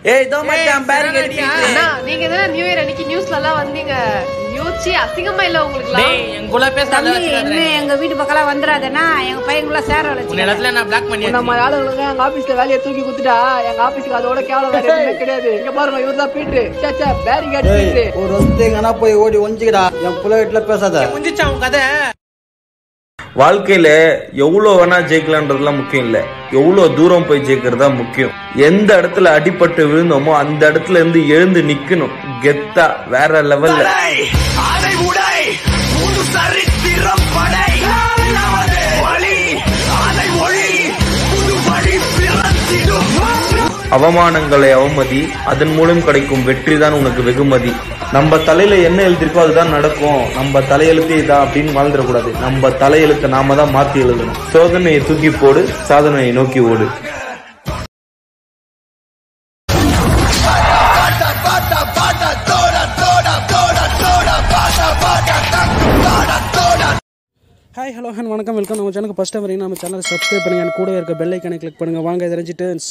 ஏய் இதோ மச்சான் பேரிகேட் அண்ணா நீங்க தானே நியூ இயர் அன்னைக்கு நியூஸ்ல எல்லாம் வந்தீங்க யோசிச்சு அசிங்கமா இல்ல உங்களுக்கு டேய் என் கூட பேசாத தம்பி இனிமே எங்க வீட்டு பக்கம் வந்துடாதேன்னா எங்க பையன்குள்ள சேர உன் வச்சு இடத்துல நான் பிளாக் பண்ணி நம்ம ஆளுங்களுக்கு எங்க ஆபீஸ்ல வேலையை தூக்கி குத்துட்டா எங்க ஆபீஸ்க்கு அதோட கேவலம் வேற எதுவுமே கிடையாது இங்க பாருங்க இவர் தான் பீட்ரு சேச்சா பேரிகார்டு பீட்ரு ஒரு வருஷத்துக்கு எங்கன்னா போய் ஓடி ஒஞ்சிக்கடா என் புள்ள பேசாத முடிஞ்சிச்சா உன் கதை வாழ்க்கையில எவ்வளவு வேணா ஜெயிக்கலான்றதுலாம் முக்கியம் இல்ல எவ்வளவு தூரம் போய் ஜெயிக்கிறது தான் முக்கியம் எந்த இடத்துல அடிபட்டு விழுந்தோமோ அந்த இடத்துல இருந்து எழுந்து நிக்கணும் கெத்தா வேற லெவல்ல அவமானங்களை அவமதி அதன் மூலம் கிடைக்கும் வெற்றி தான் உனக்கு வெகுமதி நம்ம தலையில என்ன எழுதிருக்கோ அதுதான் நடக்கும் நம்ம தலையெழுத்து இதான் அப்படின்னு வாழ்ந்துடக்கூடாது நம்ம தலையெழுத்தை நாம தான் மாத்தி எழுதணும் சோதனையை தூக்கி போடு சாதனையை நோக்கி ஓடு ஹாய் ஹலோ ஹன் வணக்கம் வெல்கம் நம்ம சேனலுக்கு ஃபஸ்ட் டைம் வரீங்க நம்ம சேனலை சப்ஸ்கிரைப் பண்ணுங்க என் கூட இருக்க பெல் ஐக்கனை கிளிக் பண்ணுங்க வாங்க இது ரஞ்சி டேர்ன்ஸ்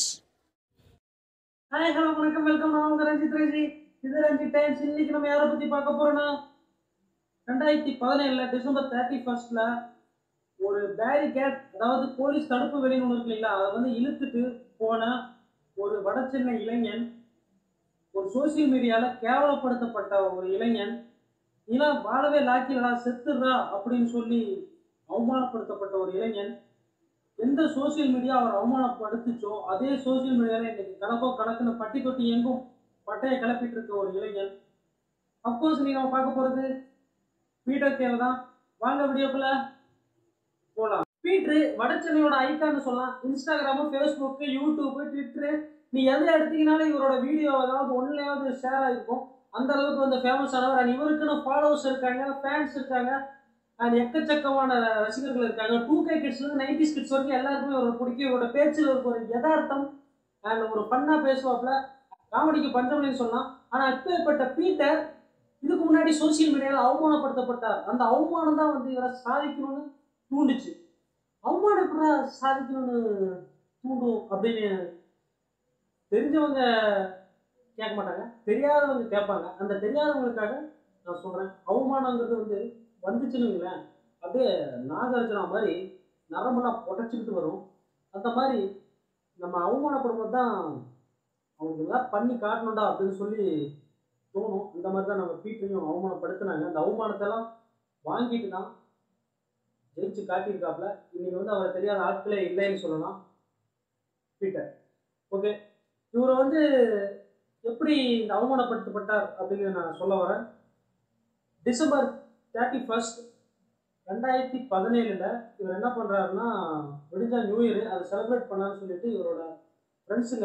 ஹாய் ஹலோ வணக்கம் வெல்கம் நான் உங்க ரஞ்சித் ரேஜி இது ரஞ்சித் டைம்ஸ் இன்னைக்கு நம்ம யாரை பத்தி பார்க்க போறோம்னா ரெண்டாயிரத்தி பதினேழுல டிசம்பர் தேர்ட்டி ஃபர்ஸ்ட்ல ஒரு பேரிகேட் அதாவது போலீஸ் தடுப்பு வெளின்னு ஒன்று இருக்கு இல்லைங்களா அதை வந்து இழுத்துட்டு போன ஒரு வடசென்னை இளைஞன் ஒரு சோசியல் மீடியால கேவலப்படுத்தப்பட்ட ஒரு இளைஞன் நீலாம் வாழவே லாக்கிலடா செத்துடுறா அப்படின்னு சொல்லி அவமானப்படுத்தப்பட்ட ஒரு இளைஞன் எந்த சோசியல் மீடியா அவர் அவமானப்படுத்துச்சோ அதே சோசியல் மீடியாவில் இன்னைக்கு கணக்கோ கணக்குன்னு பட்டி தொட்டி எங்கும் பட்டையை கிளப்பிட்டு இருக்க ஒரு இளைஞன் அப்கோர்ஸ் நீங்க நம்ம பார்க்க போறது பீட்டர் கேவ் தான் வாங்க வீடியோக்குள்ள போலாம் பீட்ரு வடச்சென்னையோட ஐக்கான்னு சொல்லலாம் இன்ஸ்டாகிராமு ஃபேஸ்புக்கு யூடியூப்பு ட்விட்டரு நீ எதை எடுத்தீங்கனாலும் இவரோட வீடியோ ஏதாவது ஒன்றுலையாவது ஷேர் ஆகிருக்கும் அந்த அளவுக்கு வந்து ஃபேமஸ் ஆனவர் அண்ட் இவருக்குன்னு ஃபாலோவர்ஸ் இருக்காங்க ஃபேன்ஸ் இருக்காங்க அண்ட் எக்கச்சக்கமான ரசிகர்கள் இருக்காங்க டூ கே கிட்ஸ்லேருந்து நைன்டிஸ் கிட்ஸ் வரைக்கும் எல்லாருக்குமே ஒரு பிடிக்கும் இவரோட பேச்சில் இருக்க ஒரு யதார்த்தம் அண்ட் ஒரு ஃபன்னாக பேசுவாப்புல காமெடிக்கு பஞ்சமணின்னு சொல்லலாம் ஆனால் இப்பேற்பட்ட பீட்டர் இதுக்கு முன்னாடி சோசியல் மீடியாவில் அவமானப்படுத்தப்பட்டார் அந்த அவமானம் தான் வந்து இவரை சாதிக்கணும்னு தூண்டுச்சு அவமானம் எப்படி சாதிக்கணும்னு தூண்டும் அப்படின்னு தெரிஞ்சவங்க கேட்க மாட்டாங்க தெரியாதவங்க கேட்பாங்க அந்த தெரியாதவங்களுக்காக நான் சொல்கிறேன் அவமானங்கிறது வந்து வந்துச்சுன்னு வைங்களேன் அப்படியே நாகார்ஜுனா மாதிரி நரம்பெல்லாம் புடைச்சிக்கிட்டு வரும் அந்த மாதிரி நம்ம அவமானப்படும்போது தான் அவங்களுக்கு எல்லாம் பண்ணி காட்டணும்டா அப்படின்னு சொல்லி தோணும் இந்த மாதிரி தான் நம்ம பீட்டரையும் அவமானப்படுத்தினாங்க அந்த அவமானத்தெல்லாம் வாங்கிட்டு தான் ஜெயிச்சு காட்டியிருக்காப்புல இன்னைக்கு வந்து அவரை தெரியாத ஆட்களே இல்லைன்னு சொல்லலாம் பீட்டர் ஓகே இவரை வந்து எப்படி இந்த அவமானப்படுத்தப்பட்டார் அப்படின்னு நான் சொல்ல வரேன் டிசம்பர் தேர்ட்டி ஃபர்ஸ்ட் ரெண்டாயிரத்தி பதினேழில் இவர் என்ன பண்ணுறாருன்னா விடிஞ்சா நியூ இயர் அதை செலிப்ரேட் பண்ணலான்னு சொல்லிட்டு இவரோட ஃப்ரெண்ட்ஸுங்க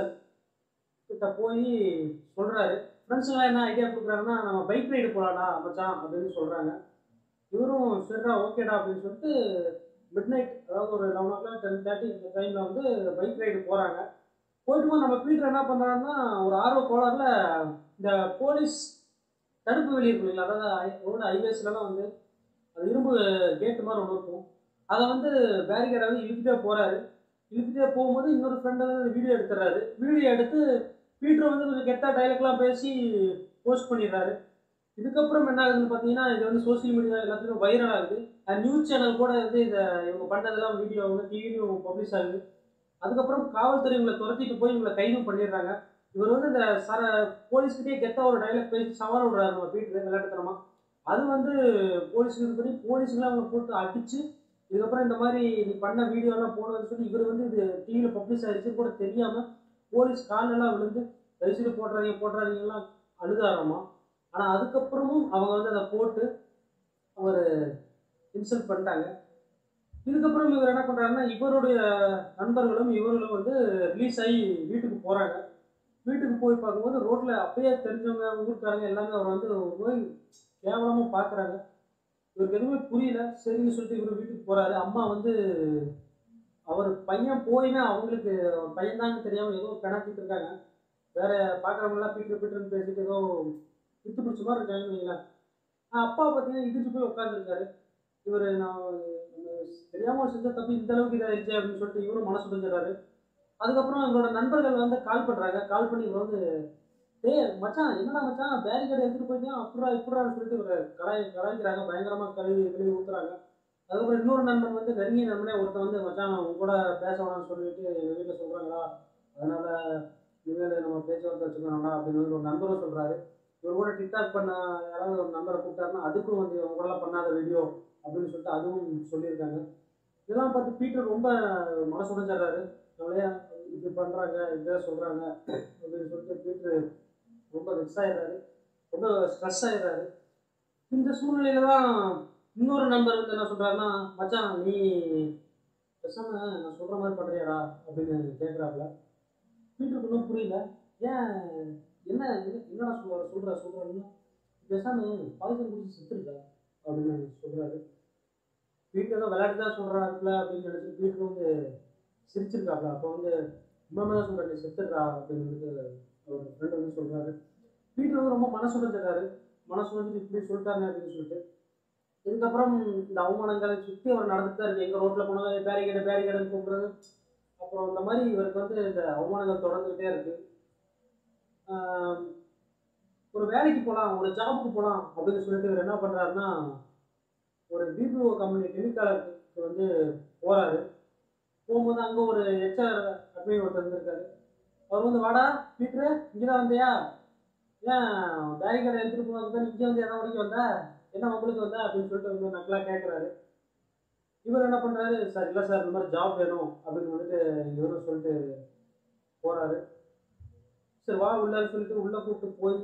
கிட்ட போய் சொல்கிறாரு ஃப்ரெண்ட்ஸுங்களாம் என்ன ஐடியா கொடுக்குறாங்கன்னா நம்ம பைக் ரைடு போகலாடா மச்சான் அப்படின்னு சொல்கிறாங்க இவரும் சரிடா ஓகேடா அப்படின்னு சொல்லிட்டு மிட் நைட் அதாவது ஒரு eleven o'clock ten thirty இந்த டைமில் வந்து பைக் ரைடு போகிறாங்க போயிட்டு நம்ம பீட்டர் என்ன பண்ணுறாருன்னா ஒரு ஆர்வ கோளாறுல இந்த போலீஸ் தடுப்பு வெளி இருக்கும் இல்லைங்களா அதாவது ரோடு ஹைவேஸ்லலாம் வந்து அது இரும்பு கேட்டு மாதிரி ஒன்று இருக்கும் அதை வந்து பேரிகேடை வந்து இழுத்துட்டே போகிறாரு இழுத்துட்டே போகும்போது இன்னொரு ஃப்ரெண்டை வந்து வீடியோ எடுத்துறாரு வீடியோ எடுத்து பீட்டர் வந்து கொஞ்சம் கெத்தா டைலாக்லாம் பேசி போஸ்ட் பண்ணிடுறாரு இதுக்கப்புறம் என்ன ஆகுதுன்னு பார்த்தீங்கன்னா இது வந்து சோஷியல் மீடியா எல்லாத்துக்கும் வைரல் ஆகுது அண்ட் நியூஸ் சேனல் கூட வந்து இதை இவங்க பண்ணதெல்லாம் வீடியோ வந்து டிவிலையும் பப்ளிஷ் ஆகுது அதுக்கப்புறம் காவல்துறை இவங்களை துரத்திட்டு போய் இவங்களை கைதும் பண்ணிடுறாங்க இவர் வந்து இந்த சர போலீஸ்கிட்டே கெத்த ஒரு டைலாக் பேசி சவால் விடுறாரு நம்ம பீட்டர் விளையாட்டுத்தனமா அது வந்து போலீஸுக்கு இது பண்ணி போலீஸுங்களாம் அவங்க போட்டு அடிச்சு இதுக்கப்புறம் இந்த மாதிரி நீ பண்ண வீடியோலாம் போடுறதுன்னு சொல்லி இவர் வந்து இது டிவியில் பப்ளிஷ் ஆயிடுச்சு கூட தெரியாமல் போலீஸ் காலெல்லாம் விழுந்து தயவுசெய்து போடுறாதீங்க போடுறாதீங்கலாம் அழுதாராமா ஆனால் அதுக்கப்புறமும் அவங்க வந்து அதை போட்டு அவர் இன்சல்ட் பண்ணிட்டாங்க இதுக்கப்புறம் இவர் என்ன பண்ணுறாருன்னா இவருடைய நண்பர்களும் இவர்களும் வந்து ரிலீஸ் ஆகி வீட்டுக்கு போகிறாங்க வீட்டுக்கு போய் பார்க்கும்போது ரோட்டில் அப்பயே தெரிஞ்சவங்க ஊருக்காரங்க எல்லாமே அவர் வந்து போய் கேவலமாக பார்க்குறாங்க இவருக்கு எதுவுமே புரியல சரின்னு சொல்லிட்டு இவர் வீட்டுக்கு போகிறாரு அம்மா வந்து அவர் பையன் போயுமே அவங்களுக்கு அவர் பையன்தான்னு தெரியாமல் ஏதோ பிணத்திட்டு இருக்காங்க வேற பார்க்குறவங்களாம் பீட்டர் பீட்டர்னு பேசிட்டு ஏதோ வித்து பிடிச்ச மாதிரி இருக்காங்கன்னு வைங்களேன் அப்பா பார்த்தீங்கன்னா இடிச்சு போய் உட்காந்துருக்காரு இவர் நான் தெரியாமல் செஞ்ச தப்பு இந்த அளவுக்கு இதாகிடுச்சு அப்படின்னு சொல்லிட்டு இவரும் மனசு உடைஞ்சிடறாரு அதுக்கப்புறம் எங்களோட நண்பர்கள் வந்து கால் பண்ணுறாங்க கால் பண்ணி இவர் வந்து டேய் மச்சான் என்னடா மச்சான் பேரிகேட் எடுத்துகிட்டு போயிட்டியா அப்படிடா இப்படான்னு சொல்லிட்டு ஒரு கலாய் கலாய்க்கிறாங்க பயங்கரமாக கழுவி கழுவி ஊற்றுறாங்க அதுக்கப்புறம் இன்னொரு நண்பன் வந்து நெருங்கிய நண்பனே ஒருத்தன் வந்து மச்சான் உங்க கூட பேச வேணாம்னு சொல்லிட்டு எங்கள் வீட்டில் சொல்கிறாங்களா அதனால இனிமேல் நம்ம பேச்சுவார்த்தை வச்சுக்கணும்டா அப்படின்னு வந்து ஒரு நண்பரும் சொல்கிறாரு இவர் கூட டிக்டாக் பண்ண யாராவது ஒரு நம்பரை கூப்பிட்டாருன்னா அதுக்கும் வந்து இவங்க கூடலாம் பண்ணாத வீடியோ அப்படின்னு சொல்லிட்டு அதுவும் சொல்லியிருக்காங்க இதெல்லாம் பார்த்து பீட்டர் ரொம்ப மனசு உடைஞ்சிடுறாரு நம்மளையா இப்படி பண்ணுறாங்க இப்படிதான் சொல்கிறாங்க அப்படின்னு சொல்லிட்டு பீட்டர் ரொம்ப வெக்ஸ் ஆயிடுறாரு ரொம்ப ஸ்ட்ரெஸ் ஆயிடுறாரு இந்த சூழ்நிலையில தான் இன்னொரு நண்பர் வந்து என்ன சொல்கிறாருன்னா மச்சான் நீ பேசாம நான் சொல்கிற மாதிரி பண்ணுறியாடா அப்படின்னு கேட்குறாப்புல பீட்டருக்கு ஒன்றும் புரியல ஏன் என்ன என்ன- என்னடா சொல்ற சொல்ற சொல்றன்னு பேசாம பாய்சன் குடிச்சு செத்துருக்கா அப்படின்னு சொல்றாரு பீட்டர் தான் விளையாட்டு தான் சொல்றாருல அப்படின்னு நினைச்சு பீட்டர் வந்து சிரிச்சிருக்காப்ல அப்போ வந்து உண்மை தான் சொல்ற நீ செத்துடுறா அப்படின்னு வந்துட்டு அவர் ஃப்ரெண்ட் வந்து சொல்றாரு பீட்டர் வந்து ரொம்ப மனசு உடைஞ்சிடறாரு மனசு உடைஞ்சிட்டு இப்படி சொல்லிட்டாங்க அப்படின்னு சொல்லிட்டு இதுக்கப்புறம் இந்த அவமானங்களை சுற்றி அவர் நடந்துட்டு தான் இருக்கு எங்க ரோட்ல போனாங்க பேரிகேடு பேரிகேடுன்னு கூப்பிடுறது அப்புறம் இந்த மாதிரி இவருக்கு வந்து இந்த அவமானங்கள் தொடர்ந்துகிட்டே இருக்கு ஆஹ் ஒரு வேலைக்கு போகலாம் ஒரு ஜாபுக்கு போகலாம் அப்படின்னு சொல்லிட்டு இவர் என்ன பண்ணுறாருன்னா ஒரு பிபிஓ கம்பெனி டெலிகாலருக்கு வந்து போகிறாரு போகும்போது அங்கே ஒரு ஹெச்ஆர் அட்மின் ஒருத்தர் இருந்திருக்காரு அவர் வந்து வாடா பீட்ரு இங்கே தான் வந்தியா ஏன் பேரிகேட் எடுத்துகிட்டு போனது தான் இங்கே வந்து எதாவது வரைக்கும் வந்த என்ன உங்களுக்கு வந்த அப்படின்னு சொல்லிட்டு வந்து நக்கலாக கேட்குறாரு இவர் என்ன பண்ணுறாரு சார் இல்லை சார் இந்த மாதிரி ஜாப் வேணும் அப்படின்னு வந்துட்டு இவரும் சொல்லிட்டு போகிறாரு சரி வா உள்ளான்னு சொல்லிட்டு உள்ள கூப்பிட்டு போய்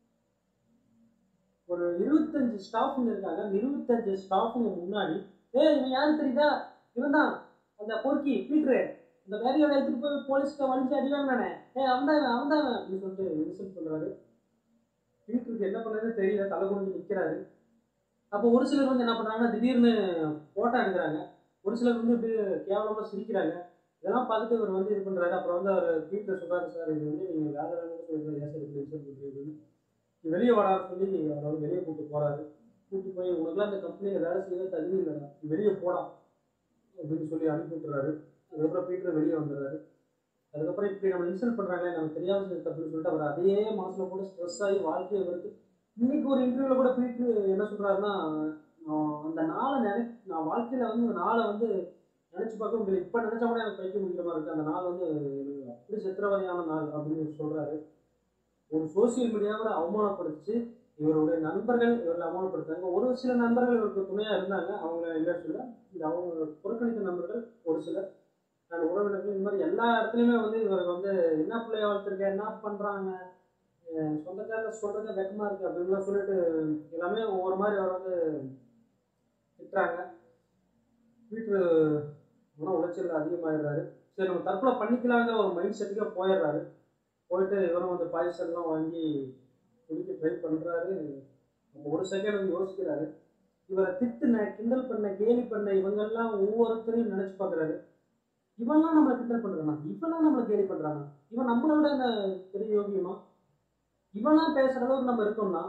ஒரு இருபத்தஞ்சு ஸ்டாஃபுங்க இருக்காங்க அந்த இருபத்தஞ்சு ஸ்டாஃபுங்க முன்னாடி ஏய் இவன் யாரு தெரியுதா இவன் தான் அந்த பொறுக்கி பீட்ரு இந்த வேலையோட எடுத்துட்டு போய் போலீஸ்க்கு வலிஞ்சு அடிவாங்க நானே ஏய் அவன் தான் அவன் தான் அப்படின்னு சொல்லிட்டு இன்சல்ட் பண்றாரு பீட்ருக்கு என்ன பண்றதுன்னு தெரியல தலை குனிஞ்சு நிக்கிறாரு அப்போ ஒரு சிலர் வந்து என்ன பண்றாங்கன்னா திடீர்னு போட்டோ எடுக்கிறாங்க ஒரு சிலர் வந்து இப்படி கேவலமா சிரிக்கிறாங்க இதெல்லாம் பார்த்துட்டு இவர் வந்து இது பண்றாரு அப்புறம் வந்து அவர் வீட்டில் சொல்றாரு சார் இது வந்து நீங்க வேலை வேணும்னு சொல்லிட்டு ஏன் சார் இப்படி இன்சல்ட் பண்றீங்க அப்படின்னு நீ வெளியே வாடான்னு சொல்லி அவரை வந்து வெளியே கூப்பிட்டு போறாரு கூப்பிட்டு போய் உனக்குலாம் இந்த கம்பெனியில் வேலை செய்ய தகுதி இல்லைடா நீ வெளியே போடா அப்படின்னு சொல்லி அனுப்பி விட்டுறாரு அதுக்கப்புறம் பீட்டர் வெளியே வந்துடுறாரு அதுக்கப்புறம் இப்படி நம்ம இன்சல்ட் பண்றாங்களே நமக்கு தெரியாம செஞ்ச தப்புன்னு சொல்லிட்டு அவர் அதையே மனசுல கூட ஸ்ட்ரெஸ் ஆகி வாழ்க்கையை வருது இன்னைக்கு ஒரு இன்டர்வியூல கூட பீட்டர் என்ன சொல்றாருன்னா நான் அந்த நாளை நினை நான் வாழ்க்கையில வந்து அந்த நாளை வந்து நினைச்சு பார்க்க முடியல இப்ப நினைச்சா கூட எனக்கு பைக்க முடிக்கிற மாதிரி இருக்கு அந்த நாள் வந்து எனக்கு அப்படி சித்திரவதையான நாள் அப்படின்னு சொல்றாரு ஒரு சோசியல் மீடியாவை அவமானப்படுத்தி இவருடைய நண்பர்கள் இவரை அவமானப்படுத்தாங்க ஒரு சில நண்பர்கள் இவருக்கு துணையா இருந்தாங்க அவங்க இல்லைன்னு சொல்ல இந்த அவங்க புறக்கணித்த நண்பர்கள் ஒரு சிலர் நான் உறவினர்கள் இந்த மாதிரி எல்லா இடத்துலையுமே வந்து இவருக்கு வந்து என்ன பிள்ளைய வளர்த்துருக்க என்ன பண்றாங்க அஹ் சொந்தக்காரங்க சொல்றது வெக்கமா இருக்கு அப்படின்லாம் சொல்லிட்டு எல்லாமே ஒவ்வொரு மாதிரி அவர் வந்து திட்டுறாங்க வீட்டு மன உளைச்சல் அதிகமாயிடுறாரு சரி நம்ம தற்கொலை பண்ணிக்கலாங்கிற ஒரு மைண்ட் செட்டுக்கே போயிடுறாரு போயிட்டு இவரும் வந்து பாய்சன்லாம் வாங்கி குடிக்க ட்ரை பண்ணுறாரு அப்போ ஒரு செகண்ட் வந்து யோசிக்கிறாரு இவரை திட்டுன கிண்டல் பண்ண கேலி பண்ண இவங்கெல்லாம் ஒவ்வொருத்தரையும் நினச்சி பார்க்குறாரு இவன்லாம் நம்மளை கிண்டல் பண்ணுறானா இவன்லாம் நம்மளை கேலி பண்ணுறானா இவன் நம்மளை விட என்ன பெரிய யோகியமா இவன்லாம் பேசுகிற அளவுக்கு நம்ம இருக்கோம்னா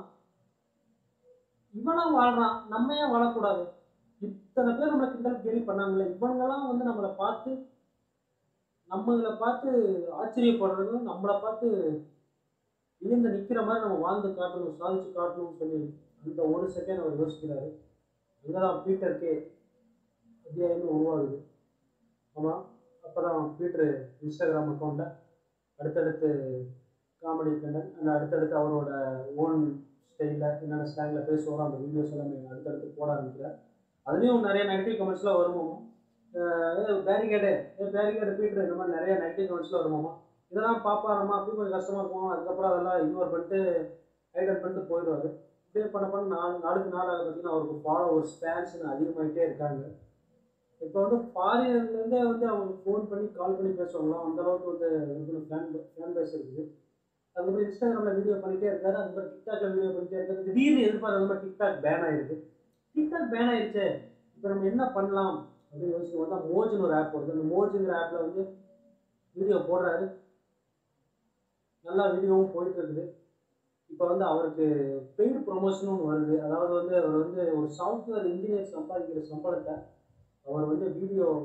இவனா வாழ்றான் நம்ம ஏன் வாழக்கூடாது இத்தனை பேர் நம்மளை கிண்டல் கேலி பண்ணாங்களே இவங்கெல்லாம் வந்து நம்மளை பார்த்து நம்மளை பார்த்து ஆச்சரியப்படுறது நம்மளை பார்த்து விழுந்து நிற்கிற மாதிரி நம்ம வாழ்ந்து காட்டணும் சாதிச்சு காட்டணும்னு சொல்லி அந்த ஒரு செகண்ட் அவர் யோசிக்கிறாரு அங்கதான் பீட்டர் கே அத்தியாயமே உருவாகுது ஆமாம் அப்போ தான் பீட்ரு இன்ஸ்டாகிராம் அக்கௌண்ட்டில் அடுத்தடுத்து காமெடி கண்டென்ட் அந்த அடுத்தடுத்து அவரோட ஓன் ஸ்டைலில் என்னென்ன ஸ்லாங்கில் பேசுவாரோ அந்த வீடியோஸ் எல்லாமே அடுத்தடுத்து போட ஆரம்பிக்கிறார் அதுலேயும் நிறைய நெகட்டிவ் கமெண்ட்ஸ்லாம் வருமாமா பேரிகேடு ஏ பேரிகேடு பீட்ரு இந்த மாதிரி நிறைய நெகட்டிவ் கமெண்ட்ஸ்லாம் வருமாமா இதெல்லாம் பார்ப்பாரம்மா அப்படி கொஞ்சம் கஷ்டமாக இருக்கும் அதுக்கப்புறம் அதெல்லாம் இக்னோர் பண்ணிட்டு ஹைடன் பண்ணிட்டு போயிடுவார் இப்படியே பண்ண பண்ண நாலு நாளுக்கு நாளாக பார்த்தீங்கன்னா அவருக்கு ஃபாலோவர்ஸ் ஃபேன்ஸ்னு அதிகமாகிட்டே இருக்காங்க இப்போ வந்து ஃபாரின்லேருந்தே வந்து அவங்க ஃபோன் பண்ணி கால் பண்ணி பேசுவாங்களாம் அந்த அளவுக்கு வந்து ஃபேன் ஃபேன் பேஸ் இருக்குது அதுக்கப்புறம் இன்ஸ்டாகிராமில் வீடியோ பண்ணிகிட்டே இருக்காரு அதுக்கப்புறம் டிக்டாக்ல வீடியோ பண்ணிட்டே இருக்காரு திடீர்னு எதிர்பார்த்த மாதிரி டிக்டாக் பேன் ஆயிருக்கு டிக்டாக் பேன் ஆயிடுச்சே இப்போ நம்ம என்ன பண்ணலாம் அப்படின்னு யோசிக்கும் போது தான் மோஜ்னு ஒரு ஆப் வருது அந்த மோஜுங்கிற ஆப்பில் வந்து வீடியோ போடுறாரு நல்லா வீடியோவும் போயிட்டு இருக்குது இப்போ வந்து அவருக்கு பெய்டு ப்ரொமோஷனும் ஒன்று வருது அதாவது வந்து அவர் வந்து ஒரு சாஃப்ட்வேர் இன்ஜினியர் சம்பாதிக்கிற சம்பளத்தை அவர் வந்து வீடியோ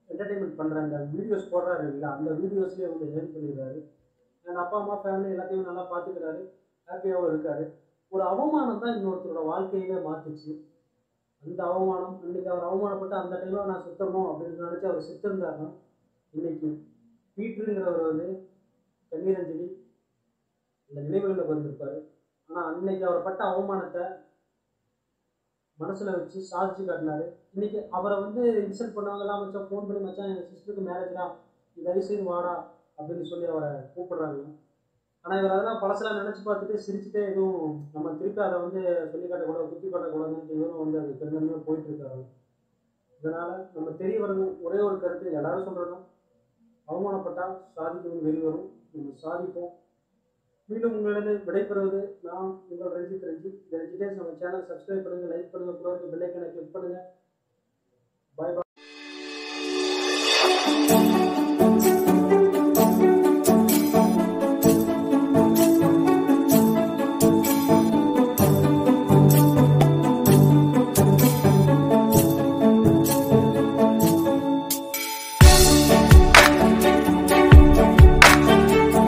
என்டர்டைன்மெண்ட் பண்ணுற அந்த வீடியோஸ் போடுறாரு இல்லைங்களா அந்த வீடியோஸ்லேயே வந்து ஹெல்ப் பண்ணிடுறாரு என் அப்பா அம்மா ஃபேமிலி எல்லாத்தையும் நல்லா பார்த்துக்கிறாரு ஹாப்பியாகவும் இருக்காரு ஒரு அவமானம் தான் இன்னொருத்தரோட வாழ்க்கையவே மாற்றுச்சு அந்த அவமானம் இன்னைக்கு அவர் அவமானப்பட்டு அந்த டைமில் நான் சுத்தணும் அப்படின்னு நினச்சி அவர் சுத்திருந்தாருன்னா இன்னைக்கு பீட்ருங்கிறவர் வந்து கண்ணீரஞ்சலி இந்த நினைவுகளில் வந்திருப்பாரு ஆனால் அன்னைக்கு அவர் பட்ட அவமானத்தை மனசுல வச்சு சாதிச்சு காட்டினாரு இன்னைக்கு அவரை வந்து இன்சல்ட் பண்ணவங்கலாம் மச்சான் ஃபோன் பண்ணி மச்சான் எங்கள் சிஸ்டருக்கு மேரேஜ்டா நீ தயவு செய்து வாடா அப்படின்னு சொல்லி அவரை கூப்பிடுறாங்க ஆனால் இவர் அதெல்லாம் பழசெல்லாம் நினச்சி பார்த்துட்டு சிரிச்சுட்டே எதுவும் நம்ம திருப்பி அதை வந்து சொல்லி காட்டக்கூடாது குத்தி காட்டக்கூடாதுன்ட்டு இவரும் வந்து அது பெருந்தன்மையாக போயிட்டு இருக்காரு இதனால நம்ம தெரிய வர்றது ஒரே ஒரு கருத்து எல்லாரும் சொல்றதும் அவமானப்பட்டால் சாதிக்கவும் வெளி வரும் நம்ம சாதிப்போம் மீண்டும் உங்களிடம் விடைபெறுவது நான் உங்கள் ரஞ்சித் ரஞ்சித் இந்த ரஞ்சிட்டேஸ் நம்ம சேனல் சப்ஸ்கிரைப் பண்ணுங்க லைக் பண்ணுங்க கூட இருக்க பெல்லைக்கனை கிளிக் பண்ணுங்க பாய் பாய்